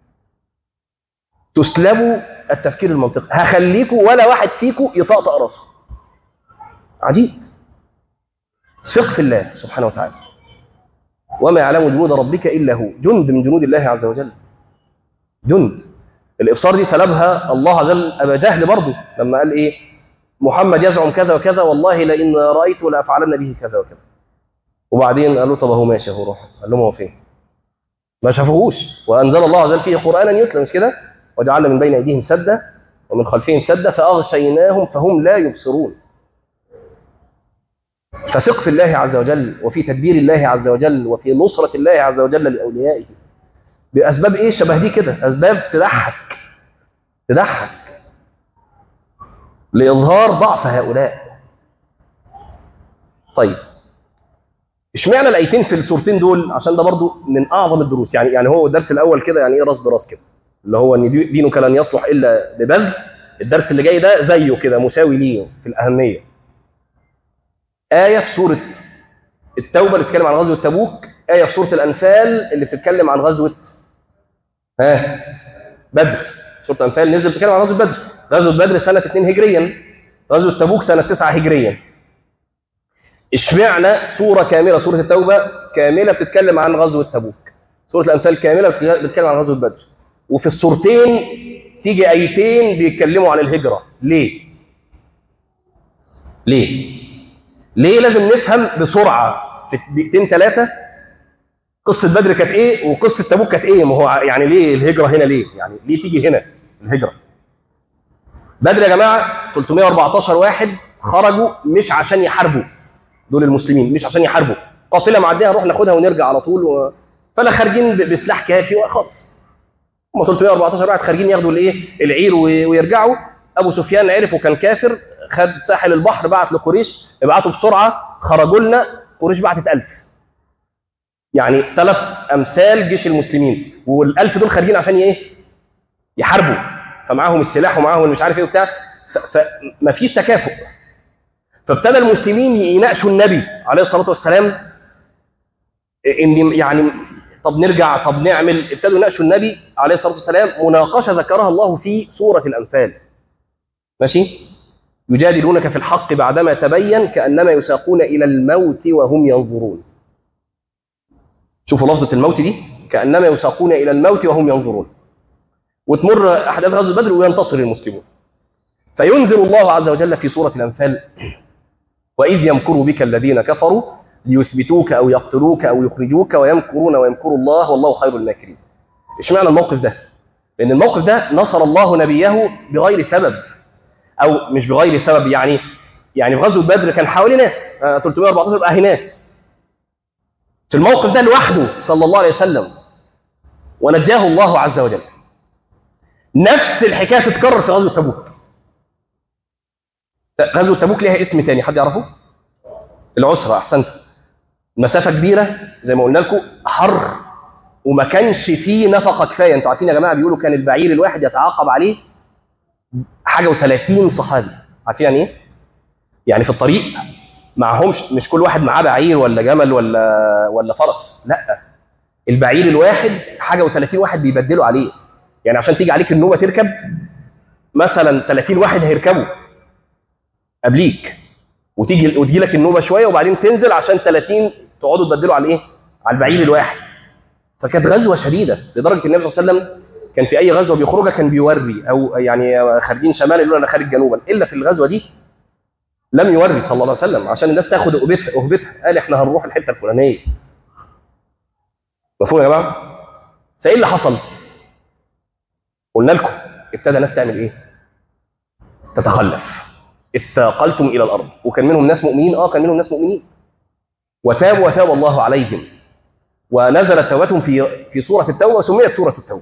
تسلبوا التفكير المنطقي هخليكم ولا واحد فيكم يطقطق راسه عجيب ثق في الله سبحانه وتعالى وما يعلم جنود ربك الا هو جند من جنود الله عز وجل جند الابصار دي سلبها الله عز وجل ابا جهل برضه لما قال ايه محمد يزعم كذا وكذا والله لئن رايته لافعلن به كذا وكذا وبعدين قالوا طب اهو ماشي اهو روح قال لهم هو فين ما شافوهوش وانزل الله عز وجل فيه قرانا يتلى مش كده وجعلنا من بين ايديهم سدا ومن خلفهم سدا فاغشيناهم فهم لا يبصرون فثق في الله عز وجل وفي تدبير الله عز وجل وفي نصرة الله عز وجل لأوليائه بأسباب إيه شبه دي كده أسباب تضحك تضحك لإظهار ضعف هؤلاء طيب اشمعنى الايتين في السورتين دول عشان ده برضو من اعظم الدروس يعني يعني هو الدرس الاول كده يعني ايه راس براس كده اللي هو ان دي- دينك لن يصلح الا ببذل الدرس اللي جاي ده زيه كده مساوي ليه في الاهميه آية في سورة التوبة اللي بتتكلم عن غزوة تبوك آية في سورة الأنفال اللي بتتكلم عن غزوة ها بدر سورة الأنفال نزل بتتكلم عن غزوة بدر غزوة بدر سنة 2 هجريا غزوة تبوك سنة 9 هجريا اشمعنى سورة كاملة سورة التوبة كاملة بتتكلم عن غزوة تبوك سورة الأنفال كاملة بتتكلم عن غزوة بدر وفي السورتين تيجي آيتين بيتكلموا عن الهجرة ليه؟ ليه؟ ليه لازم نفهم بسرعة في دقيقتين ثلاثة قصة بدر كانت ايه وقصة تبوك كانت ايه ما هو يعني ليه الهجرة هنا ليه يعني ليه تيجي هنا الهجرة بدر يا جماعة 314 واحد خرجوا مش عشان يحاربوا دول المسلمين مش عشان يحاربوا قافله معديه نروح ناخدها ونرجع على طول و... فلا خارجين ب- بسلاح كافي وخلاص هم 314 واحد خارجين ياخدوا الايه العير و- ويرجعوا ابو سفيان عرف وكان كافر خد ساحل البحر بعت لقريش ابعتوا بسرعه خرجوا لنا قريش بعتت 1000 يعني ثلاث امثال جيش المسلمين والألف دول خارجين عشان ايه يحاربوا فمعاهم السلاح ومعاهم مش عارف ايه وبتاع ف- فما فيش تكافؤ فابتدى المسلمين يناقشوا النبي عليه الصلاه والسلام ان يعني طب نرجع طب نعمل ابتدوا يناقشوا النبي عليه الصلاه والسلام مناقشه ذكرها الله في سوره الانفال ماشي يجادلونك في الحق بعدما تبين كانما يساقون الى الموت وهم ينظرون شوفوا لفظه الموت دي كانما يساقون الى الموت وهم ينظرون وتمر احداث غزوه بدر وينتصر المسلمون فينذر الله عز وجل في سوره الانفال واذ يمكر بك الذين كفروا ليثبتوك او يقتلوك او يخرجوك ويمكرون ويمكر الله والله خير الماكرين اشمعنى الموقف ده لان الموقف ده نصر الله نبيه بغير سبب او مش بغير سبب يعني يعني في غزوه بدر كان حوالي ناس آه، 314 يبقى اهي ناس في الموقف ده لوحده صلى الله عليه وسلم ونجاه الله عز وجل نفس الحكايه تتكرر في غزوه تبوك غزوه تبوك ليها اسم تاني حد يعرفه العسره احسنتم مسافه كبيره زي ما قلنا لكم حر وما كانش فيه نفقه كفايه انتوا عارفين يا جماعه بيقولوا كان البعير الواحد يتعاقب عليه حاجه و30 صحابي عارفين يعني ايه يعني في الطريق معهمش مش كل واحد معاه بعير ولا جمل ولا ولا فرس لا البعير الواحد حاجه و30 واحد بيبدلوا عليه يعني عشان تيجي عليك النوبه تركب مثلا 30 واحد هيركبوا قبليك وتيجي وتجي لك النوبه شويه وبعدين تنزل عشان 30 تقعدوا تبدلوا على ايه؟ على البعير الواحد. فكانت غزوه شديده لدرجه النبي صلى الله عليه وسلم كان في اي غزوه بيخرجها كان بيوري او يعني خارجين شمال يقولوا انا خارج جنوبا الا في الغزوه دي لم يوري صلى الله عليه وسلم عشان الناس تاخد اهبتها اهبتها قال احنا هنروح الحته الفلانيه. مفهوم يا جماعه؟ فايه اللي حصل؟ قلنا لكم ابتدى ناس تعمل ايه؟ تتخلف إذ ثاقلتم إلى الأرض وكان منهم ناس مؤمنين آه كان منهم ناس مؤمنين وتابوا وتاب الله عليهم ونزلت توبتهم في في سورة التوبة وسميت سورة التوبة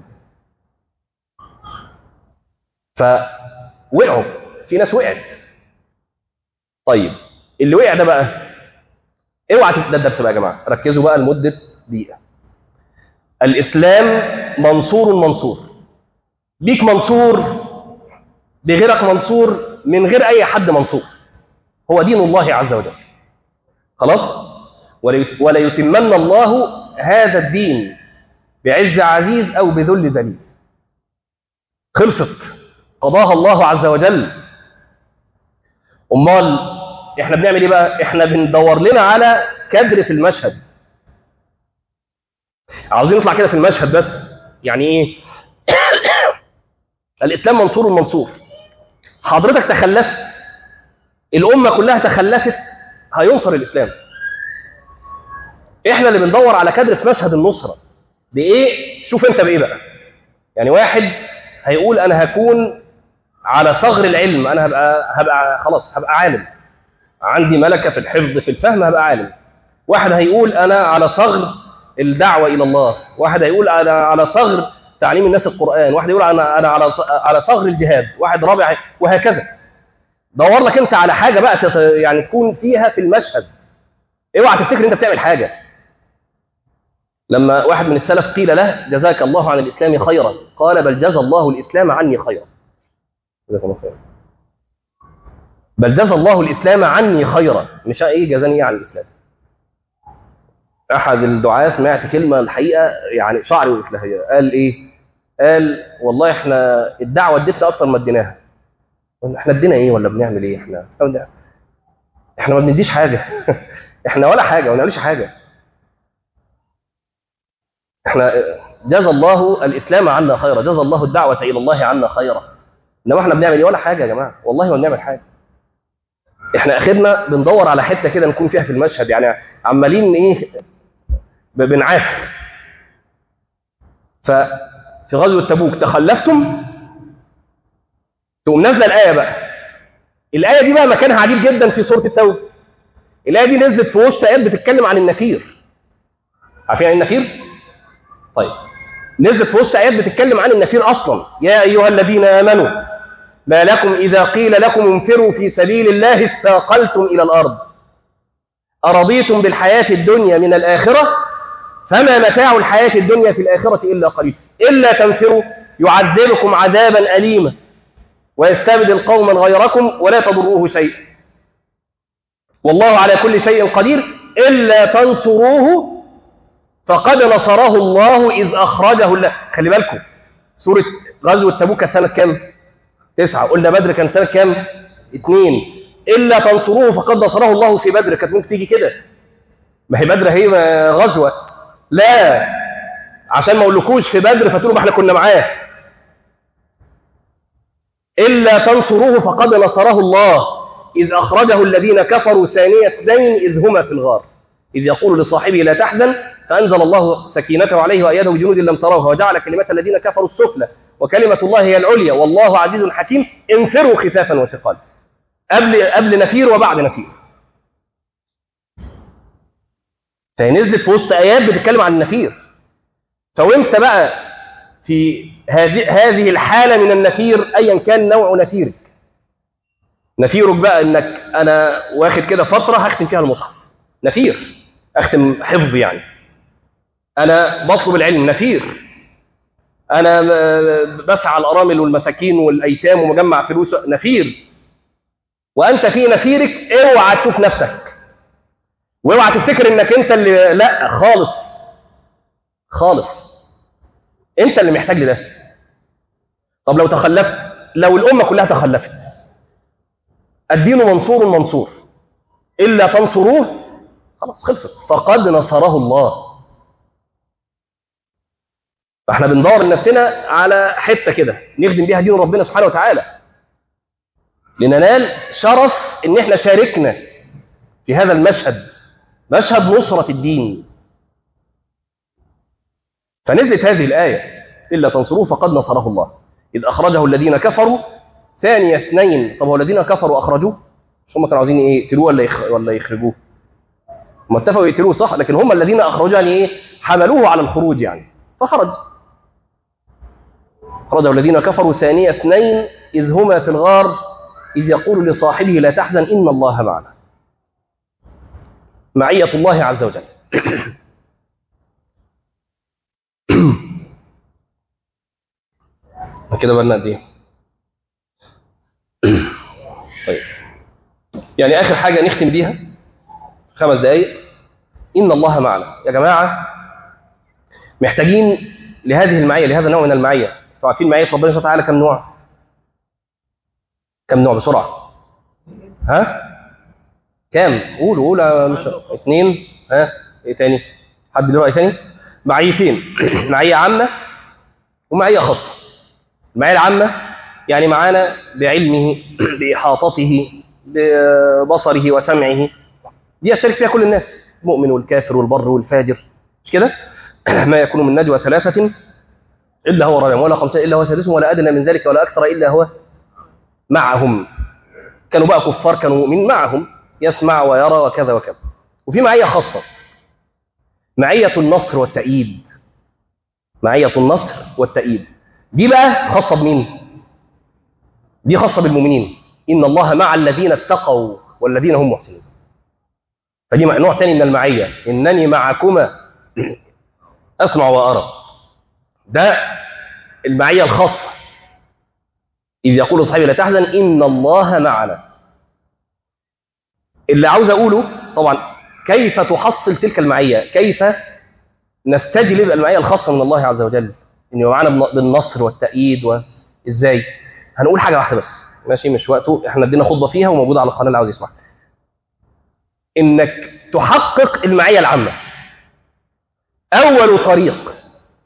فوقعوا في ناس وقعت طيب اللي وقع ده بقى اوعى تت- ده الدرس بقى يا جماعه ركزوا بقى لمده دقيقه الاسلام منصور منصور بيك منصور بغيرك منصور من غير اي حد منصور هو دين الله عز وجل خلاص وليت- وليتمن الله هذا الدين بعز عزيز او بذل ذليل خلصت قضاها الله عز وجل امال احنا بنعمل ايه بقى احنا بندور لنا على كادر في المشهد عاوزين نطلع كده في المشهد بس يعني ايه الاسلام منصور منصور حضرتك تخلفت الامه كلها تخلفت هينصر الاسلام احنا اللي بندور على كادر في مشهد النصره بايه شوف انت بايه بقى يعني واحد هيقول انا هكون على ثغر العلم انا هبقى هبقى خلاص هبقى عالم عندي ملكه في الحفظ في الفهم هبقى عالم واحد هيقول انا على ثغر الدعوه الى الله واحد هيقول انا على ثغر تعليم الناس القران واحد يقول انا انا على على ثغر الجهاد واحد رابع وهكذا دور لك انت على حاجه بقى تت- يعني تكون فيها في المشهد اوعى تفتكر انت بتعمل حاجه لما واحد من السلف قيل له جزاك الله عن الاسلام خيرا قال بل جزى الله الاسلام عني خيرا جزاك الله خيرا بل جزى الله الاسلام عني خيرا مش ايه جزاني ايه عن الاسلام احد الدعاة سمعت كلمه الحقيقه يعني شعري وقف لها هي. قال ايه قال والله احنا الدعوه اديتنا اكتر ما اديناها قلنا احنا ادينا ايه ولا بنعمل ايه احنا احنا- احنا ما بنديش حاجه احنا ولا حاجه ما بنعملش حاجه احنا جزى الله الاسلام عنا خيرا جزى الله الدعوه الى الله عنا خيرا انما احنا بنعمل ايه ولا حاجه يا جماعه والله ما بنعمل حاجه احنا اخرنا بندور على حته كده نكون فيها في المشهد يعني عمالين ايه ب- بنعافر ففي غزوه تبوك تخلفتم تقوم نازله الايه بقى الايه دي بقى مكانها عجيب جدا في سوره التوبه الآية دي نزلت في وسط آيات بتتكلم عن النفير عارفين عن النفير؟ طيب نزلت في وسط آيات بتتكلم عن النفير أصلا يا أيها الذين آمنوا ما لكم إذا قيل لكم انفروا في سبيل الله اثاقلتم إلى الأرض أرضيتم بالحياة الدنيا من الآخرة فما متاع الحياة الدنيا في الآخرة إلا قليل إلا تنفروا يعذبكم عذابا أليما ويستبدل قوما غيركم ولا تضروه شيء والله على كل شيء قدير إلا تنصروه فقد نصره الله إذ أخرجه الله خلي بالكم سورة غزوة تبوك كانت سنة كام؟ تسعة قلنا بدر كان سنة كام؟ اثنين إلا تنصروه فقد نصره الله في بدر كانت ممكن تيجي كده ما هي بدر هي غزوة لا عشان ما اقولكوش في بدر فتقولوا ما احنا كنا معاه إلا تنصروه فقد نصره الله إذ أخرجه الذين كفروا ثاني اثنين إذ هما في الغار إذ يقول لصاحبه لا تحزن فأنزل الله سكينته عليه وأيده بجنود لم تروها وجعل كلمة الذين كفروا السفلى وكلمة الله هي العليا والله عزيز حكيم انفروا خفافا وثقالا قبل قبل نفير وبعد نفير فنزلت في وسط آيات بتتكلم عن النفير فوانت بقى في هذه هذه الحالة من النفير أيا كان نوع نفيرك نفيرك بقى انك انا واخد كده فترة هختم فيها المصحف نفير اختم حفظ يعني انا بطلب العلم نفير انا بسعى الارامل والمساكين والايتام ومجمع فلوس نفير وانت في نفيرك اوعى تشوف نفسك واوعى تفتكر انك انت اللي لا خالص خالص انت اللي محتاج لده طب لو تخلفت لو الامه كلها تخلفت الدين منصور منصور الا تنصروه خلاص خلصت فقد نصره الله فاحنا بندور لنفسنا على حته كده نخدم بيها دين ربنا سبحانه وتعالى لننال شرف ان احنا شاركنا في هذا المشهد مشهد نصرة الدين فنزلت هذه الآية إلا تنصروه فقد نصره الله إذ أخرجه الذين كفروا ثاني اثنين طب هو الذين كفروا أخرجوه مش هم كانوا عايزين إيه يقتلوه ولا يخ... ولا يخرجوه هم اتفقوا يقتلوه صح لكن هم الذين أخرجوه يعني إيه حملوه على الخروج يعني فخرج أخرجه الذين كفروا ثاني اثنين إذ هما في الغار إذ يقول لصاحبه لا تحزن إن الله معنا معية الله عز وجل كده بقى قد ايه طيب يعني اخر حاجه نختم بيها خمس دقائق ان الله معنا يا جماعه محتاجين لهذه المعيه لهذا النوع من المعيه انتوا عارفين معيه ربنا سبحانه وتعالى كم نوع كم نوع بسرعه ها كام قولوا قولوا مش اثنين ها ايه تاني حد له راي تاني معيتين معيه عامه ومعيه خاصه المعيه العامه يعني معانا بعلمه باحاطته ببصره وسمعه دي يشترك فيها كل الناس المؤمن والكافر والبر والفاجر مش كده ما يكون من نجوى ثلاثه الا هو رابعهم ولا خمسه الا هو سادسهم ولا ادنى من ذلك ولا اكثر الا هو معهم كانوا بقى كفار كانوا مؤمنين معهم يسمع ويرى وكذا وكذا وفي معية خاصة معية النصر والتأييد معية النصر والتأييد دي بقى خاصة بمين دي خاصة بالمؤمنين إن الله مع الذين اتقوا والذين هم محسنون فدي نوع تاني من المعية إنني معكما أسمع وأرى ده المعية الخاصة إذ يقول صاحبي لا تحزن إن الله معنا اللي عاوز أقوله طبعا كيف تحصل تلك المعية كيف نستجلب المعية الخاصة من الله عز وجل إنه معنا بالنصر والتأييد وإزاي هنقول حاجة واحدة بس ماشي مش وقته احنا ادينا خطبة فيها وموجودة على القناة اللي عاوز يسمع إنك تحقق المعية العامة أول طريق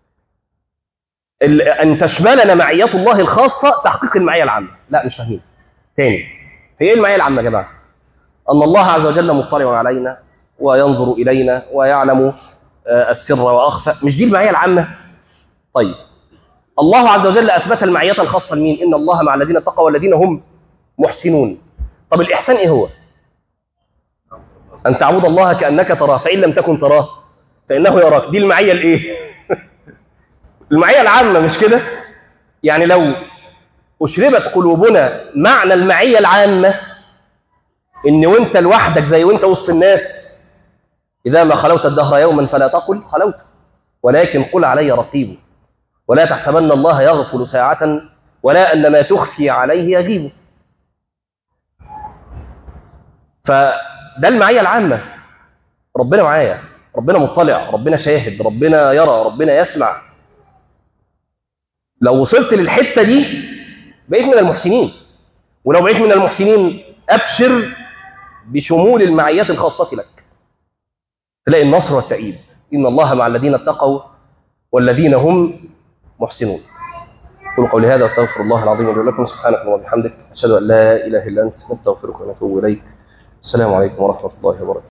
أن تشملنا معية الله الخاصة تحقيق المعية العامة لا مش فاهمين تاني هي ايه المعية العامة يا جماعة أن الله عز وجل مطلع علينا وينظر إلينا ويعلم السر وأخفى مش دي المعية العامة طيب الله عز وجل أثبت المعية الخاصة لمين إن الله مع الذين اتقوا والذين هم محسنون طب الإحسان إيه هو أن تعبد الله كأنك تراه فإن لم تكن تراه فإنه يراك دي المعية الإيه؟ المعية العامة مش كده؟ يعني لو أشربت قلوبنا معنى المعية العامة إن وأنت لوحدك زي وأنت وسط الناس إذا ما خلوت الدهر يوما فلا تقل خلوت ولكن قل علي رقيب ولا تحسبن الله يغفل ساعة ولا أن ما تخفي عليه يغيب فده المعية العامة ربنا معايا ربنا مطلع ربنا شاهد ربنا يرى ربنا يسمع لو وصلت للحتة دي بقيت من المحسنين ولو بقيت من المحسنين أبشر بشمول المعيات الخاصة لك تلاقي النصر والتأييد إن الله مع الذين اتقوا والذين هم محسنون قولوا قولي هذا استغفر الله العظيم لي ولكم سبحانك اللهم وبحمدك اشهد ان لا اله الا انت نستغفرك ونتوب اليك السلام عليكم ورحمه الله وبركاته